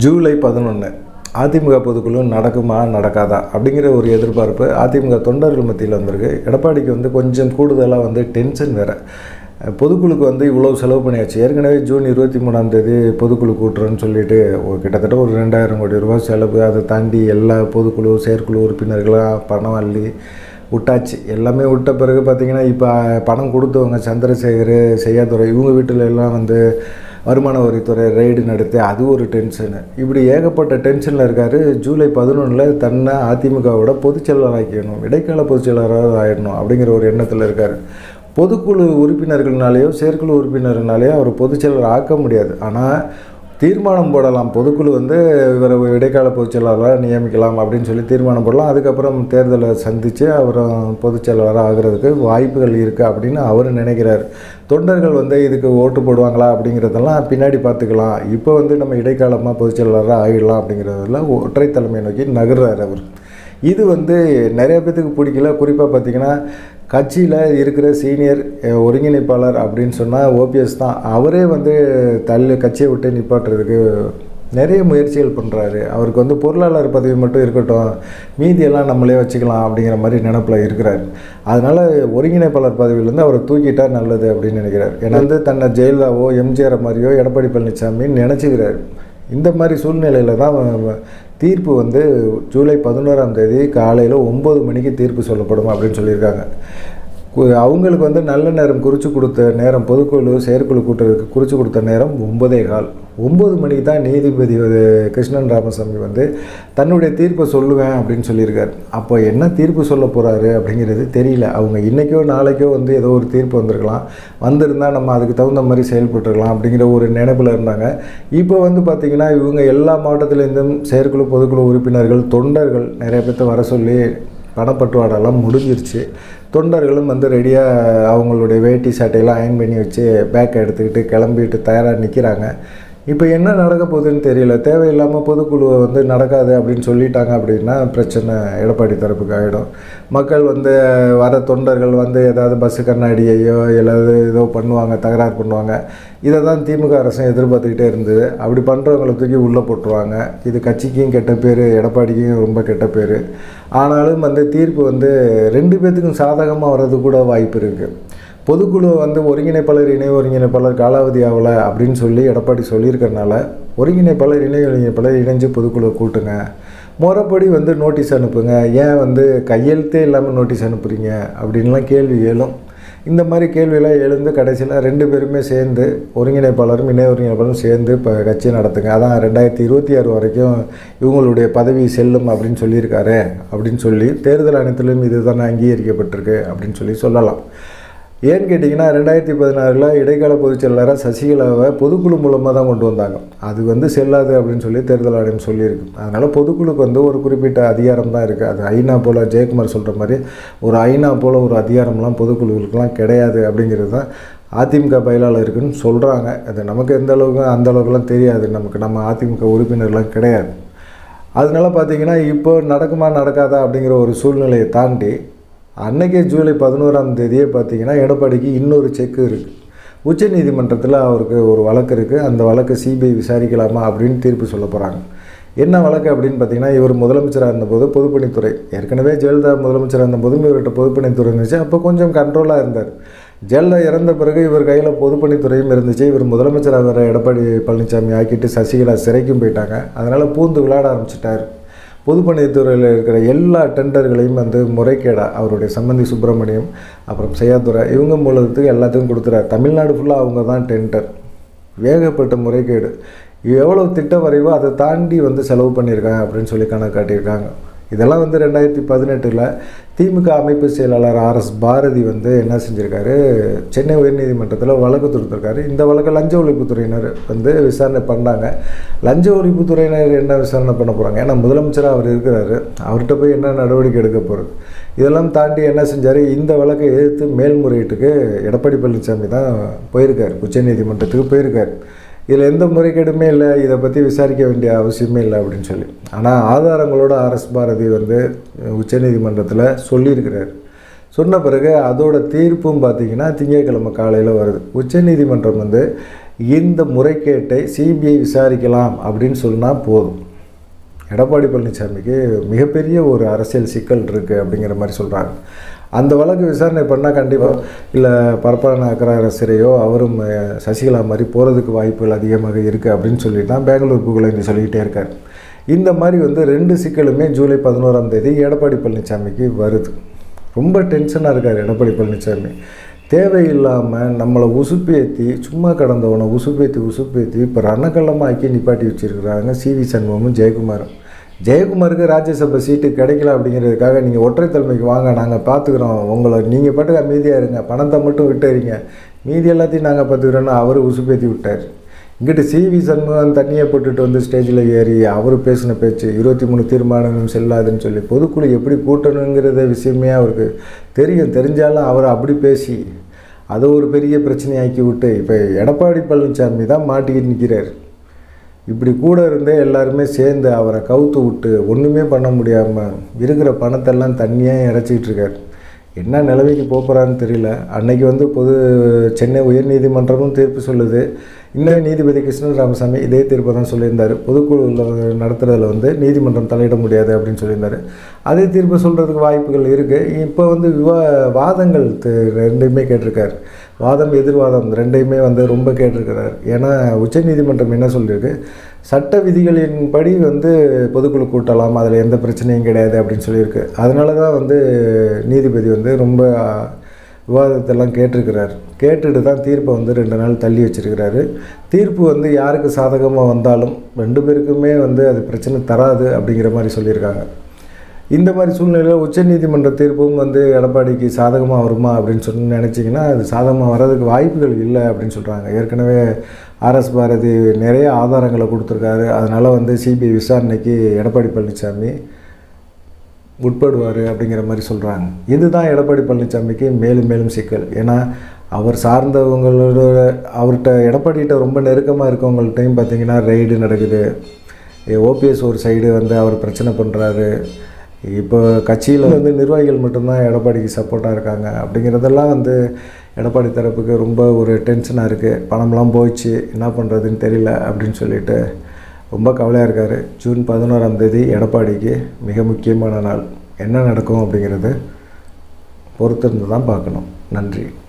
ஜூலை பதினொன்று அதிமுக பொதுக்குழு நடக்குமா நடக்காதா அப்படிங்கிற ஒரு எதிர்பார்ப்பு அதிமுக தொண்டர்கள் மத்தியில் வந்திருக்கு எடப்பாடிக்கு வந்து கொஞ்சம் கூடுதலாக வந்து டென்ஷன் வேறு பொதுக்குழுக்கு வந்து இவ்வளோ செலவு பண்ணியாச்சு ஏற்கனவே ஜூன் இருபத்தி மூணாம் தேதி பொதுக்குழு கூட்டுறோன்னு சொல்லிட்டு ஒரு கிட்டத்தட்ட ஒரு ரெண்டாயிரம் கோடி ரூபாய் செலவு அதை தாண்டி எல்லா பொதுக்குழு செயற்குழு உறுப்பினர்களாக பணம் அள்ளி விட்டாச்சு எல்லாமே விட்ட பிறகு பார்த்திங்கன்னா இப்போ பணம் கொடுத்தவங்க சந்திரசேகர் செய்யாதுரை இவங்க வீட்டில் எல்லாம் வந்து வருமான வரித்துறை ரெய்டு நடத்தி அது ஒரு டென்ஷனு இப்படி ஏகப்பட்ட டென்ஷனில் இருக்கார் ஜூலை பதினொன்றில் தன்னை அதிமுகவோட பொதுச்செயலாளர் ஆக்கிடணும் இடைக்கால பொதுச்செயலாளராக ஆயிடணும் அப்படிங்கிற ஒரு எண்ணத்தில் இருக்கார் பொதுக்குழு உறுப்பினர்கள்னாலேயோ செயற்குழு உறுப்பினர்கள்னாலேயோ அவர் பொதுச்செயலாளர் ஆக்க முடியாது ஆனால் தீர்மானம் போடலாம் பொதுக்குழு வந்து இவரை இடைக்கால பொதுச்செயலாளராக நியமிக்கலாம் அப்படின்னு சொல்லி தீர்மானம் போடலாம் அதுக்கப்புறம் தேர்தலை சந்தித்து அவரும் பொதுச்செயலாளராக ஆகிறதுக்கு வாய்ப்புகள் இருக்குது அப்படின்னு அவர் நினைக்கிறார் தொண்டர்கள் வந்து இதுக்கு ஓட்டு போடுவாங்களா அப்படிங்கிறதெல்லாம் பின்னாடி பார்த்துக்கலாம் இப்போ வந்து நம்ம இடைக்காலமாக பொதுச்செயலாளராக ஆகிடலாம் அப்படிங்கிறதுல ஒற்றை தலைமை நோக்கி நகர்றார் அவர் இது வந்து நிறைய பேத்துக்கு பிடிக்கல குறிப்பாக பார்த்திங்கன்னா கட்சியில் இருக்கிற சீனியர் ஒருங்கிணைப்பாளர் அப்படின்னு சொன்னால் ஓபிஎஸ் தான் அவரே வந்து தள்ளு கட்சியை விட்டு நிப்பாட்டுறதுக்கு நிறைய முயற்சிகள் பண்ணுறாரு அவருக்கு வந்து பொருளாளர் பதவி மட்டும் இருக்கட்டும் மீதியெல்லாம் நம்மளே வச்சுக்கலாம் அப்படிங்கிற மாதிரி நினப்பில் இருக்கிறார் அதனால் ஒருங்கிணைப்பாளர் பதவியிலேருந்து அவரை தூக்கிட்டா நல்லது அப்படின்னு நினைக்கிறார் ஏன்னா வந்து தன்னை ஜெயலலிதாவோ எம்ஜிஆர் மாதிரியோ எடப்பாடி பழனிசாமி நினச்சிக்கிறார் இந்த மாதிரி சூழ்நிலையில் தான் தீர்ப்பு வந்து ஜூலை பதினோராம் தேதி காலையில் ஒம்பது மணிக்கு தீர்ப்பு சொல்லப்படும் அப்படின்னு சொல்லியிருக்காங்க அவங்களுக்கு வந்து நல்ல நேரம் குறித்து கொடுத்த நேரம் பொதுக்குழு செயற்குழு கூட்டுறதுக்கு குறித்து கொடுத்த நேரம் ஒன்பதே கால் ஒம்பது மணிக்கு தான் நீதிபதி கிருஷ்ணன் ராமசாமி வந்து தன்னுடைய தீர்ப்பை சொல்லுவேன் அப்படின்னு சொல்லியிருக்காரு அப்போ என்ன தீர்ப்பு சொல்ல போகிறாரு அப்படிங்கிறது தெரியல அவங்க இன்றைக்கோ நாளைக்கோ வந்து ஏதோ ஒரு தீர்ப்பு வந்திருக்கலாம் வந்திருந்தால் நம்ம அதுக்கு தகுந்த மாதிரி செயல்பட்டுருக்கலாம் அப்படிங்கிற ஒரு நினைப்பில் இருந்தாங்க இப்போ வந்து பார்த்திங்கன்னா இவங்க எல்லா மாவட்டத்திலேருந்தும் செயற்குழு பொதுக்குழு உறுப்பினர்கள் தொண்டர்கள் நிறைய பேர்த்த வர சொல்லி பணப்பட்டுவாடெல்லாம் முடிஞ்சிருச்சு தொண்டர்களும் வந்து ரெடியாக அவங்களுடைய வேட்டி சட்டையெல்லாம் அயன் பண்ணி வச்சு பேக்கை எடுத்துக்கிட்டு கிளம்பிட்டு தயாராக நிற்கிறாங்க இப்போ என்ன நடக்க போகுதுன்னு தெரியல தேவையில்லாமல் பொதுக்குழுவை வந்து நடக்காது அப்படின்னு சொல்லிட்டாங்க அப்படின்னா பிரச்சனை எடப்பாடி தரப்புக்கு ஆகிடும் மக்கள் வந்து வர தொண்டர்கள் வந்து ஏதாவது பஸ்ஸு கண்ணாடியையோ ஏதாவது ஏதோ பண்ணுவாங்க தகராறு பண்ணுவாங்க இதை தான் திமுக அரசும் எதிர்பார்த்துக்கிட்டே இருந்தது அப்படி பண்ணுறவங்களை தூக்கி உள்ளே போட்டுருவாங்க இது கட்சிக்கும் கெட்ட பேர் எடப்பாடிக்கும் ரொம்ப கெட்ட பேர் ஆனாலும் வந்து தீர்ப்பு வந்து ரெண்டு பேர்த்துக்கும் சாதகமாக வர்றது கூட வாய்ப்பு இருக்குது பொதுக்குழு வந்து ஒருங்கிணைப்பாளர் இணை ஒருங்கிணைப்பாளர் காலாவதி ஆகலை அப்படின்னு சொல்லி எடப்பாடி சொல்லியிருக்கறனால ஒருங்கிணைப்பாளர் இணை ஒருங்கிணைப்பாளர் இணைஞ்சு பொதுக்குழு கூட்டுங்க முறைப்படி வந்து நோட்டீஸ் அனுப்புங்க ஏன் வந்து கையெழுத்தே இல்லாமல் நோட்டீஸ் அனுப்புகிறீங்க அப்படின்லாம் கேள்வி எழும் இந்த மாதிரி கேள்வியெல்லாம் எழுந்து கடைசியில் ரெண்டு பேருமே சேர்ந்து ஒருங்கிணைப்பாளரும் இணை ஒருங்கிணைப்பாளரும் சேர்ந்து இப்போ கட்சி நடத்துங்க அதான் ரெண்டாயிரத்தி இருபத்தி ஆறு வரைக்கும் இவங்களுடைய பதவி செல்லும் அப்படின்னு சொல்லியிருக்காரு அப்படின்னு சொல்லி தேர்தல் ஆணையத்திலும் இது தானே அங்கீகரிக்கப்பட்டிருக்கு அப்படின்னு சொல்லி சொல்லலாம் ஏன்னு கேட்டிங்கன்னா ரெண்டாயிரத்தி பதினாறில் இடைக்கால பொதுச் செயலாளராக சசிகலாவை பொதுக்குழு மூலமாக தான் கொண்டு வந்தாங்க அது வந்து செல்லாது அப்படின்னு சொல்லி தேர்தல் ஆணையம் சொல்லியிருக்கு அதனால் பொதுக்குழுக்கு வந்து ஒரு குறிப்பிட்ட அதிகாரம் தான் இருக்குது அது ஐநா போல் ஜெயக்குமார் சொல்கிற மாதிரி ஒரு ஐநா போல் ஒரு அதிகாரம்லாம் பொதுக்குழுவுக்கெலாம் கிடையாது அப்படிங்கிறது தான் அதிமுக பயிலாளர் இருக்குன்னு சொல்கிறாங்க அது நமக்கு எந்த அளவுக்கு அந்த அளவுக்குலாம் தெரியாது நமக்கு நம்ம அதிமுக உறுப்பினர்லாம் கிடையாது அதனால பார்த்திங்கன்னா இப்போ நடக்குமா நடக்காதா அப்படிங்கிற ஒரு சூழ்நிலையை தாண்டி அன்னைக்கே ஜூலை பதினோராம் தேதியே பார்த்தீங்கன்னா எடப்பாடிக்கு இன்னொரு செக்கு இருக்குது உச்ச நீதிமன்றத்தில் அவருக்கு ஒரு வழக்கு இருக்குது அந்த வழக்கை சிபிஐ விசாரிக்கலாமா அப்படின்னு தீர்ப்பு சொல்ல போகிறாங்க என்ன வழக்கு அப்படின்னு பார்த்தீங்கன்னா இவர் முதலமைச்சராக இருந்தபோது பொதுப்பணித்துறை ஏற்கனவே ஜெயலலிதா முதலமைச்சராக இருந்தபோதும் இவர்கிட்ட பொதுப்பணித்துறை இருந்துச்சு அப்போ கொஞ்சம் கண்ட்ரோலாக இருந்தார் ஜெயலலிதா இறந்த பிறகு இவர் கையில் பொதுப்பணித்துறையும் இருந்துச்சு இவர் முதலமைச்சராக வர எடப்பாடி பழனிசாமி ஆக்கிட்டு சசிகலா சிறைக்கும் போயிட்டாங்க அதனால் பூந்து விளையாட ஆரம்பிச்சிட்டார் பொதுப்பணித்துறையில் இருக்கிற எல்லா டெண்டர்களையும் வந்து முறைகேடாக அவருடைய சம்பந்தி சுப்பிரமணியம் அப்புறம் செய்யாதுரை இவங்க மூலத்துக்கு எல்லாத்துக்கும் கொடுத்துறாரு தமிழ்நாடு ஃபுல்லாக அவங்க தான் டெண்டர் வேகப்பட்ட முறைகேடு எவ்வளோ திட்ட வரைவோ அதை தாண்டி வந்து செலவு பண்ணியிருக்காங்க அப்படின்னு சொல்லி கணக்கு காட்டியிருக்காங்க இதெல்லாம் வந்து ரெண்டாயிரத்தி பதினெட்டில் திமுக அமைப்பு செயலாளர் ஆர்எஸ் பாரதி வந்து என்ன செஞ்சுருக்காரு சென்னை உயர்நீதிமன்றத்தில் வழக்கு தொடுத்திருக்காரு இந்த வழக்கை லஞ்ச ஒழிப்புத்துறையினர் வந்து விசாரணை பண்ணாங்க லஞ்ச ஒழிப்புத்துறையினர் என்ன விசாரணை பண்ண போகிறாங்க ஏன்னா முதலமைச்சராக அவர் இருக்கிறாரு அவர்கிட்ட போய் என்ன நடவடிக்கை எடுக்க போகிறது இதெல்லாம் தாண்டி என்ன செஞ்சார் இந்த வழக்கை எதிர்த்து மேல்முறையீட்டுக்கு எடப்பாடி பழனிசாமி தான் போயிருக்கார் உச்சநீதிமன்றத்துக்கு போயிருக்கார் இதில் எந்த முறைகேடுமே இல்லை இதை பற்றி விசாரிக்க வேண்டிய அவசியமே இல்லை அப்படின்னு சொல்லி ஆனால் ஆதாரங்களோட ஆர்எஸ் பாரதி வந்து உச்சநீதிமன்றத்தில் சொல்லியிருக்கிறார் சொன்ன பிறகு அதோட தீர்ப்பும் பார்த்தீங்கன்னா திங்கட்கிழமை காலையில் வருது உச்சநீதிமன்றம் வந்து இந்த முறைகேட்டை சிபிஐ விசாரிக்கலாம் அப்படின்னு சொன்னால் போதும் எடப்பாடி பழனிசாமிக்கு மிகப்பெரிய ஒரு அரசியல் சிக்கல் இருக்குது அப்படிங்கிற மாதிரி சொல்கிறாங்க அந்த வழக்கு விசாரணை பண்ணால் கண்டிப்பாக இல்லை பரப்பரன அக்கராரசரையோ அவரும் அஹ், சசிகலா மாதிரி போகிறதுக்கு வாய்ப்புகள் அதிகமாக இருக்குது அப்படின்னு சொல்லிட்டு தான் பெங்களூர் புகழேந்தி சொல்லிக்கிட்டே இருக்கார் இந்த மாதிரி வந்து ரெண்டு சிக்கலுமே ஜூலை பதினோராம் தேதி எடப்பாடி பழனிசாமிக்கு வருது ரொம்ப டென்ஷனாக இருக்கார் எடப்பாடி பழனிசாமி தேவையில்லாமல் நம்மளை உசுப்பேற்றி சும்மா கடந்தவனை உசுப்பேற்றி உசுப்பேற்றி இப்போ ரணக்கல்லமாக்கி நிப்பாட்டி வச்சுருக்கிறாங்க சிவி சண்முகமும் ஜெயக்குமாரும் ஜெயக்குமாருக்கு ராஜ்யசபா சீட்டு கிடைக்கல அப்படிங்கிறதுக்காக நீங்கள் ஒற்றை தலைமைக்கு வாங்க நாங்கள் பார்த்துக்குறோம் உங்களை நீங்கள் பாட்டுக்கு அமைதியாக இருங்க பணத்தை மட்டும் விட்டுறீங்க மீதி எல்லாத்தையும் நாங்கள் பார்த்துக்குறோன்னு அவர் உசுப்பேற்றி விட்டார் இங்கிட்டு சிவி சண்முகம் தண்ணியை போட்டுட்டு வந்து ஸ்டேஜில் ஏறி அவர் பேசின பேச்சு இருபத்தி மூணு தீர்மானங்களும் செல்லாதுன்னு சொல்லி பொதுக்குழு எப்படி கூட்டணுங்கிறத விஷயமே அவருக்கு தெரியும் தெரிஞ்சாலும் அவர் அப்படி பேசி அதை ஒரு பெரிய பிரச்சனையாக்கி விட்டு இப்போ எடப்பாடி பழனிசாமி தான் மாட்டிக்கிட்டு நிற்கிறார் இப்படி கூட இருந்தே எல்லாருமே சேர்ந்து அவரை கவுத்து விட்டு ஒன்றுமே பண்ண முடியாமல் இருக்கிற பணத்தெல்லாம் தண்ணியாக இறச்சிக்கிட்டு இருக்கார் என்ன நிலைமைக்கு போகிறான்னு தெரியல அன்னைக்கு வந்து பொது சென்னை உயர்நீதிமன்றமும் தீர்ப்பு சொல்லுது இன்னும் நீதிபதி கிருஷ்ணன் ராமசாமி இதே தீர்ப்பை தான் சொல்லியிருந்தார் பொதுக்குழுவில் நடத்துறதுல வந்து நீதிமன்றம் தலையிட முடியாது அப்படின்னு சொல்லியிருந்தார் அதே தீர்ப்பு சொல்கிறதுக்கு வாய்ப்புகள் இருக்குது இப்போ வந்து விவா வாதங்கள் து- ரெண்டையுமே கேட்டிருக்காரு வாதம் எதிர்வாதம் ரெண்டையுமே வந்து ரொம்ப கேட்டிருக்கிறார் ஏன்னா உச்சநீதிமன்றம் என்ன சொல்லியிருக்கு சட்ட விதிகளின்படி வந்து பொதுக்குழு கூட்டலாம் அதில் எந்த பிரச்சனையும் கிடையாது அப்படின்னு சொல்லியிருக்கு அதனால தான் வந்து நீதிபதி வந்து ரொம்ப விவாதத்தெல்லாம் கேட்டிருக்கிறார் கேட்டுட்டு தான் தீர்ப்பை வந்து ரெண்டு நாள் தள்ளி வச்சிருக்கிறாரு தீர்ப்பு வந்து யாருக்கு சாதகமாக வந்தாலும் ரெண்டு பேருக்குமே வந்து அது பிரச்சனை தராது அப்படிங்கிற மாதிரி சொல்லியிருக்காங்க இந்த மாதிரி சூழ்நிலையில் உச்சநீதிமன்ற தீர்ப்பும் வந்து எடப்பாடிக்கு சாதகமாக வருமா அப்படின்னு சொல்லி நினச்சிங்கன்னா அது சாதகமாக வர்றதுக்கு வாய்ப்புகள் இல்லை அப்படின்னு சொல்கிறாங்க ஏற்கனவே ஆர்எஸ் பாரதி நிறைய ஆதாரங்களை கொடுத்துருக்காரு அதனால் வந்து சிபிஐ விசாரணைக்கு எடப்பாடி பழனிசாமி உட்படுவார் அப்படிங்கிற மாதிரி சொல்கிறாங்க இதுதான் எடப்பாடி பழனிசாமிக்கு மேலும் மேலும் சிக்கல் ஏன்னா அவர் சார்ந்தவங்களோட அவர்கிட்ட எடப்பாடிகிட்ட ரொம்ப நெருக்கமாக இருக்கவங்கள்ட்டையும் பார்த்தீங்கன்னா ரெய்டு நடக்குது ஓபிஎஸ் ஒரு சைடு வந்து அவர் பிரச்சனை பண்ணுறாரு இப்போ கட்சியில் வந்து நிர்வாகிகள் மட்டும்தான் எடப்பாடிக்கு சப்போர்ட்டாக இருக்காங்க அப்படிங்கிறதெல்லாம் வந்து எடப்பாடி தரப்புக்கு ரொம்ப ஒரு டென்ஷனாக இருக்குது பணம்லாம் போயிடுச்சு என்ன பண்ணுறதுன்னு தெரியல அப்படின்னு சொல்லிட்டு ரொம்ப கவலையாக இருக்கார் ஜூன் பதினோராம் தேதி எடப்பாடிக்கு மிக முக்கியமான நாள் என்ன நடக்கும் அப்படிங்கிறது பொறுத்திருந்து தான் பார்க்கணும் நன்றி